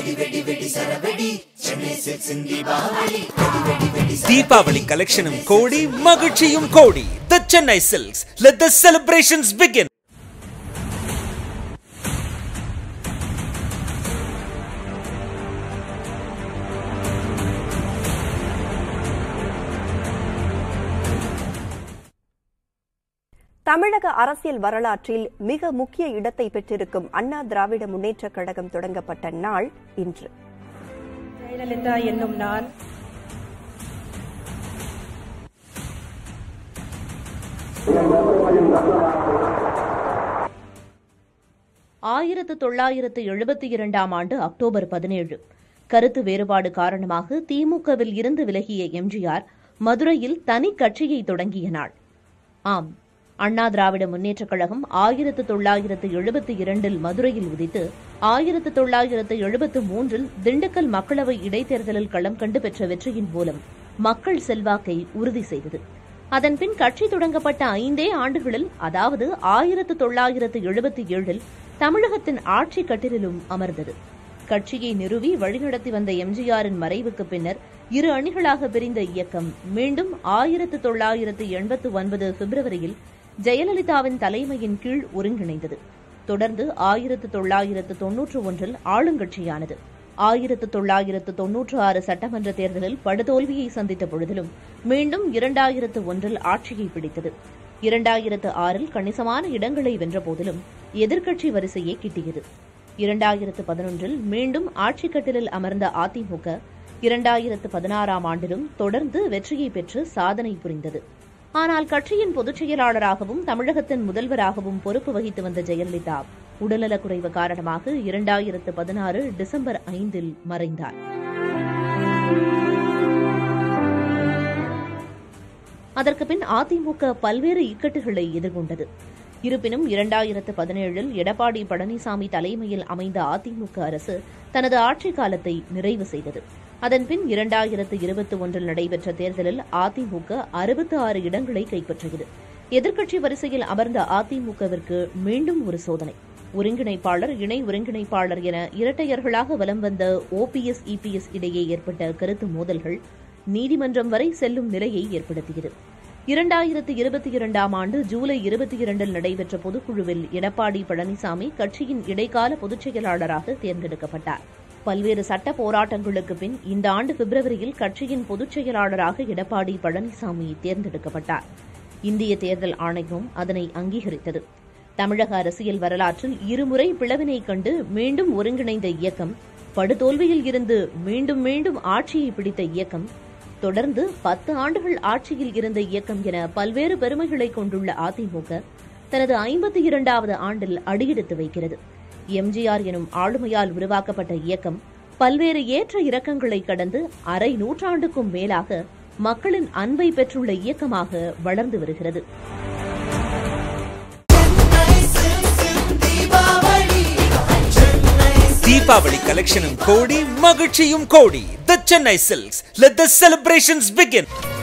தீபாவளி கலெக்ஷனும் கோடி மகிழ்ச்சியும் கோடி the Chennai Silks let the celebrations begin தமிழக அரசியல் வரலாற்றில் மிக முக்கிய இடத்தை பெற்றிருக்கும் அண்ணா திராவிட முன்னேற்றக் கழகம் தொடங்கப்பட்ட நாள் இன்று ஜெயலலிதா என்னும் நான் ஆயிரத்து தொள்ளாயிரத்து எழுபத்தி இரண்டாம் ஆண்டு அக்டோபர் பதினேழு கருத்து வேறுபாடு காரணமாக திமுகவில் இருந்து விலகிய எம்ஜிஆர் மதுரையில் தனி கட்சியை தொடங்கிய நாள் ஆம் அண்ணா திராவிட முன்னேற்றக் கழகம் ஆயிரத்து தொள்ளாயிரத்து எழுபத்தி இரண்டில் மதுரையில் உதித்து ஆயிரத்து தொள்ளாயிரத்து எழுபத்து மூன்றில் திண்டுக்கல் மக்களவை இடைத்தேர்தலில் களம் கண்டு பெற்ற வெற்றியின் மூலம் மக்கள் செல்வாக்கை உறுதி செய்தது அதன்பின் கட்சி தொடங்கப்பட்ட ஐந்தே ஆண்டுகளில் அதாவது ஆயிரத்து தொள்ளாயிரத்து எழுபத்தி ஏழில் தமிழகத்தின் ஆட்சி கட்டிலும் அமர்ந்தது கட்சியை நிறுவி வழிநடத்தி வந்த எம்ஜிஆரின் மறைவுக்கு பின்னர் இரு அணிகளாக பிரிந்த இயக்கம் மீண்டும் ஆயிரத்து தொள்ளாயிரத்து எண்பத்து ஒன்பது பிப்ரவரியில் ஜெயலலிதாவின் தலைமையின் கீழ் ஒருங்கிணைந்தது தொடர்ந்து ஆயிரத்து தொள்ளாயிரத்து தொன்னூற்று ஒன்றில் ஆளுங்கட்சியானது ஆயிரத்து தொள்ளாயிரத்து தொன்னூற்று ஆறு சட்டமன்ற தேர்தலில் படுதோல்வியை சந்தித்த பொழுதிலும் மீண்டும் இரண்டாயிரத்து ஒன்றில் ஆட்சியை பிடித்தது இரண்டாயிரத்து ஆறில் கணிசமான இடங்களை வென்ற போதிலும் எதிர்க்கட்சி வரிசையை கிட்டியது இரண்டாயிரத்து பதினொன்றில் மீண்டும் ஆட்சிக் கட்டிலில் அமர்ந்த அதிமுக இரண்டாயிரத்து பதினாறாம் ஆண்டிலும் தொடர்ந்து வெற்றியை பெற்று சாதனை புரிந்தது ஆனால் கட்சியின் பொதுச் செயலாளராகவும் தமிழகத்தின் முதல்வராகவும் பொறுப்பு வகித்து வந்த ஜெயலலிதா உடல்நலக்குறைவு காரணமாக இரண்டாயிரத்து பதினாறு டிசம்பர் ஐந்தில் மறைந்தார் அதற்கு பின் அதிமுக பல்வேறு இக்கட்டுகளை எதிர்கொண்டது இருப்பினும் இரண்டாயிரத்து பதினேழில் எடப்பாடி பழனிசாமி தலைமையில் அமைந்த அதிமுக அரசு தனது ஆட்சிக் காலத்தை நிறைவு செய்தது அதன்பின் இரண்டாயிரத்து இருபத்தி ஒன்றில் நடைபெற்ற தேர்தலில் அதிமுக அறுபத்தி ஆறு இடங்களை கைப்பற்றியது எதிர்க்கட்சி வரிசையில் அமர்ந்த அதிமுகவிற்கு மீண்டும் ஒரு சோதனை ஒருங்கிணைப்பாளர் இணை ஒருங்கிணைப்பாளர் என இரட்டையர்களாக வலம் வந்த ஓபிஎஸ் இபிஎஸ் இடையே ஏற்பட்ட கருத்து மோதல்கள் நீதிமன்றம் வரை செல்லும் நிலையை ஏற்படுத்தியது இரண்டாயிரத்து இருபத்தி இரண்டாம் ஆண்டு ஜூலை இருபத்தி இரண்டில் நடைபெற்ற பொதுக்குழுவில் எடப்பாடி பழனிசாமி கட்சியின் இடைக்கால பொதுச் செயலாளராக தேர்ந்தெடுக்கப்பட்டார் பல்வேறு சட்ட போராட்டங்களுக்கு பின் இந்த ஆண்டு பிப்ரவரியில் கட்சியின் பொதுச் செயலாளராக எடப்பாடி பழனிசாமி தேர்ந்தெடுக்கப்பட்டார் இந்திய தேர்தல் ஆணையம் அதனை அங்கீகரித்தது தமிழக அரசியல் வரலாற்றில் இருமுறை பிளவினை கண்டு மீண்டும் ஒருங்கிணைந்த இயக்கம் படுதோல்வியில் இருந்து மீண்டும் மீண்டும் ஆட்சியை பிடித்த இயக்கம் தொடர்ந்து பத்து ஆண்டுகள் ஆட்சியில் இருந்த இயக்கம் என பல்வேறு பெருமைகளை கொண்டுள்ள அதிமுக தனது ஐம்பத்தி இரண்டாவது ஆண்டில் அடியெடுத்து வைக்கிறது எம்ஜிஆர் எனும் ஆளுமையால் உருவாக்கப்பட்ட இயக்கம் பல்வேறு ஏற்ற இறக்கங்களை கடந்து அரை நூற்றாண்டுக்கும் மேலாக மக்களின் அன்பை பெற்றுள்ள இயக்கமாக வளர்ந்து வருகிறது தீபாவளி கலெக்ஷனும் கோடி மகிழ்ச்சியும் கோடி the Chennai Silks let the celebrations begin